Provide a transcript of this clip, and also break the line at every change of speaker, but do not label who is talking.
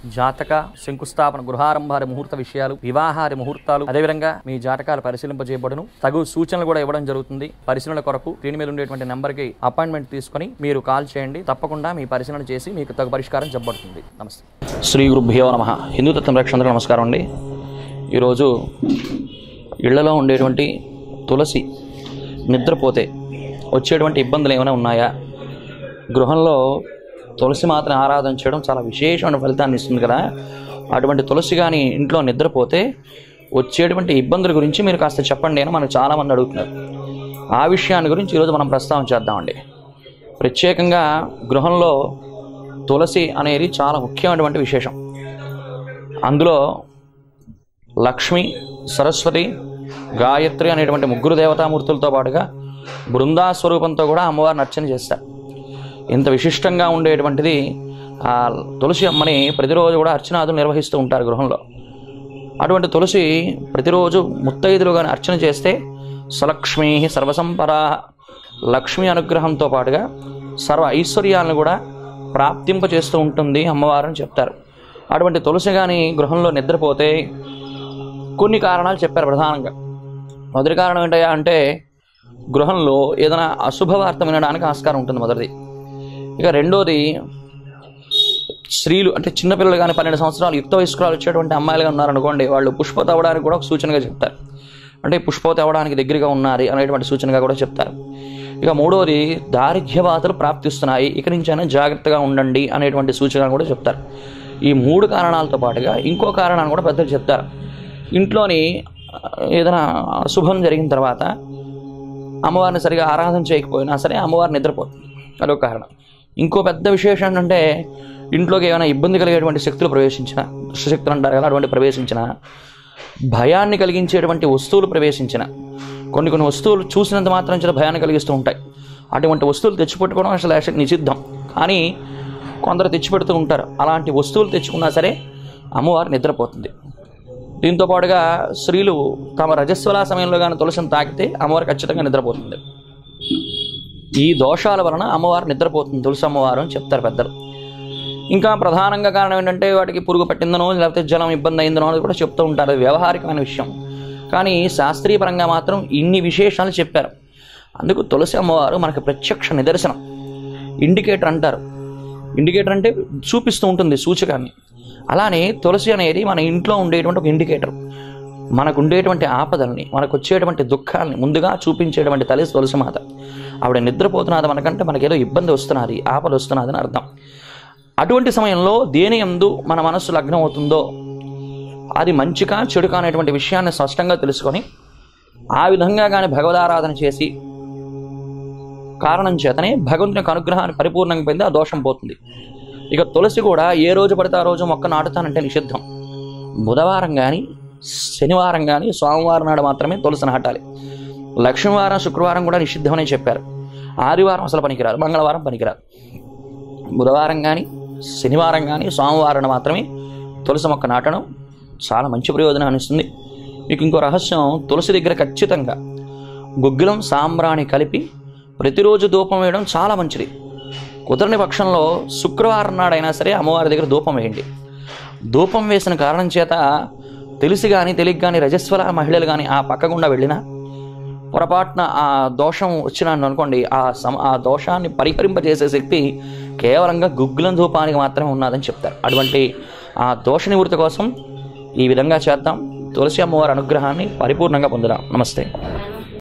జాతక శంకుస్థాపన గృహారంభారి ముహూర్త విషయాలు వివాహారి ముహూర్తాలు అదేవిధంగా మీ జాతకాలు పరిశీలింపజేయబడును తగు సూచనలు కూడా ఇవ్వడం జరుగుతుంది పరిశీలన కొరకు దీని మీద ఉండేటువంటి నెంబర్కి అపాయింట్మెంట్ తీసుకొని మీరు కాల్ చేయండి తప్పకుండా మీ పరిశీలన చేసి మీకు తగు పరిష్కారం చెప్పబడుతుంది నమస్తే శ్రీ గురుభ్యో నమ హిందూ తత్వం రక్షణ నమస్కారం అండి ఈరోజు ఇళ్లలో ఉండేటువంటి తులసి నిద్రపోతే వచ్చేటువంటి ఇబ్బందులు ఏమైనా ఉన్నాయా గృహంలో తులసి మాత్రం ఆరాధన చేయడం చాలా విశేషమైన ఫలితాన్ని ఇస్తుంది కదా అటువంటి తులసి కానీ ఇంట్లో నిద్రపోతే వచ్చేటువంటి ఇబ్బందుల గురించి మీరు కాస్త చెప్పండి అని మనకు చాలామంది అడుగుతున్నారు ఆ విషయాన్ని గురించి ఈరోజు మనం ప్రస్తావన చేద్దామండి ప్రత్యేకంగా గృహంలో తులసి అనేది చాలా ముఖ్యమైనటువంటి విశేషం అందులో లక్ష్మి సరస్వతి గాయత్రి అనేటువంటి ముగ్గురు దేవతామూర్తులతో పాటుగా బృందా స్వరూపంతో కూడా అమ్మవారిని అర్చన చేస్తారు ఇంత విశిష్టంగా ఉండేటువంటిది ఆ తులసి అమ్మని ప్రతిరోజు కూడా అర్చనాదులు నిర్వహిస్తూ ఉంటారు గృహంలో అటువంటి తులసి ప్రతిరోజు ముత్తైదులుగానే అర్చన చేస్తే సలక్ష్మీ సర్వసంపద లక్ష్మి అనుగ్రహంతో పాటుగా సర్వ ఐశ్వర్యాలను కూడా ప్రాప్తింప చేస్తూ ఉంటుంది అమ్మవారని చెప్తారు అటువంటి తులసి కానీ గృహంలో నిద్రపోతే కొన్ని కారణాలు చెప్పారు ప్రధానంగా మొదటి కారణం ఏంటయ్యా అంటే గృహంలో ఏదైనా అశుభవార్త వినడానికి ఆస్కారం ఉంటుంది మొదటిది ఇక రెండోది స్త్రీలు అంటే చిన్నపిల్లలు కానీ పన్నెండు సంవత్సరాలు యుక్త వయస్కురాలు వచ్చేటువంటి అమ్మాయిలుగా ఉన్నారనుకోండి వాళ్ళు పుష్పత అవ్వడానికి కూడా ఒక సూచనగా చెప్తారు అంటే పుష్పవతి అవ్వడానికి దగ్గరగా ఉన్నారు అనేటువంటి సూచనగా కూడా చెప్తారు ఇక మూడోది దారిద్ర్య బాధలు ప్రాప్తిస్తున్నాయి ఇక నుంచైనా జాగ్రత్తగా ఉండండి అనేటువంటి సూచన కూడా చెప్తారు ఈ మూడు కారణాలతో పాటుగా ఇంకో కారణాన్ని కూడా పెద్దలు చెప్తారు ఇంట్లోని ఆ, ఏదైనా అశుభం జరిగిన తర్వాత అమ్మవారిని సరిగా ఆరాధన చేయకపోయినా సరే అమ్మవారు నిద్రపోతుంది అదొక కారణం ఇంకో పెద్ద విశేషం ఏంటంటే ఇంట్లోకి ఏమైనా ఇబ్బంది కలిగేటువంటి శక్తులు ప్రవేశించిన దుష్టశక్తులు అంటారు కదా అటువంటి ప్రవేశించిన భయాన్ని కలిగించేటువంటి వస్తువులు ప్రవేశించిన కొన్ని కొన్ని వస్తువులు చూసినంత మాత్రం చేత భయాన్ని కలిగిస్తూ ఉంటాయి అటువంటి వస్తువులు తెచ్చిపెట్టుకోవడం అసలు యాక్చువల్ నిషిద్ధం కానీ కొందరు తెచ్చిపెడుతూ ఉంటారు అలాంటి వస్తువులు తెచ్చుకున్నా సరే అమ్మవారు నిద్రపోతుంది దీంతో పాటుగా స్త్రీలు తమ రజస్వల సమయంలో కానీ తులసిని తాకితే అమ్మవారు ఖచ్చితంగా నిద్రపోతుంది ఈ దోషాల వలన అమ్మవారు నిద్రపోతుంది తులసి అమ్మవారు అని చెప్తారు పెద్దలు ఇంకా ప్రధానంగా కారణం ఏంటంటే వాటికి పురుగు పట్టిందనో లేకపోతే జలం ఇబ్బంది అయిందనో అని కూడా చెప్తూ ఉంటారు అది వ్యవహారికమైన విషయం కానీ శాస్త్రీయ పరంగా మాత్రం ఇన్ని విశేషాలు చెప్పారు అందుకు తులసి అమ్మవారు మనకు ప్రత్యక్ష నిదర్శనం ఇండికేటర్ అంటారు ఇండికేటర్ అంటే చూపిస్తూ ఉంటుంది సూచకాన్ని అలానే తులసి అనేది మన ఇంట్లో ఉండేటువంటి ఒక ఇండికేటర్ మనకు ఉండేటువంటి ఆపదల్ని మనకు వచ్చేటువంటి దుఃఖాల్ని ముందుగా చూపించేటువంటి తల్లి తులసి మాత ఆవిడ నిద్రపోతున్నది మనకంటే మనకేదో ఇబ్బంది వస్తున్నది ఆపద వస్తున్నది అని అర్థం అటువంటి సమయంలో దేని ఎందు మన మనస్సు లగ్నం అవుతుందో అది మంచిగా చెడుకా అనేటువంటి విషయాన్ని స్పష్టంగా తెలుసుకొని ఆ విధంగా కానీ భగవదారాధన చేసి కారణం చేతనే భగవంతుని యొక్క అనుగ్రహాన్ని పరిపూర్ణంగా పొంది ఆ దోషం పోతుంది ఇక తులసి కూడా ఏ రోజు పడితే ఆ రోజు మొక్క నాటుతానంటే నిషిద్ధం బుధవారం కానీ శనివారం కానీ సోమవారం నాడు మాత్రమే తులసి నాటాలి లక్ష్మీవారం శుక్రవారం కూడా నిషిద్ధమనే చెప్పారు ఆదివారం అసలు పనికిరాదు మంగళవారం పనికిరాదు బుధవారం కానీ శనివారం కానీ సోమవారం మాత్రమే తులసి మొక్క నాటడం చాలా మంచి ప్రయోజనాన్ని ఇస్తుంది మీకు ఇంకో రహస్యం తులసి దగ్గర ఖచ్చితంగా గుగ్గిలం సాంబ్రాణి కలిపి ప్రతిరోజు ధూపం వేయడం చాలా మంచిది కుదరని పక్షంలో శుక్రవారం నాడైనా సరే అమ్మవారి దగ్గర ధూపం వేయండి ధూపం వేసిన కారణం చేత తెలిసి కానీ తెలియక కానీ రజస్వల మహిళలు కానీ ఆ పక్క గుండా వెళ్ళినా పొరపాటున ఆ దోషం వచ్చినాను అనుకోండి ఆ సమ ఆ దోషాన్ని పరిహరింపజేసే శక్తి కేవలంగా గుగ్గులం ధూపానికి మాత్రమే ఉన్నదని చెప్తారు అటువంటి ఆ దోష నివృత్తి కోసం ఈ విధంగా చేద్దాం తులసి అమ్మవారి అనుగ్రహాన్ని పరిపూర్ణంగా పొందుదాం నమస్తే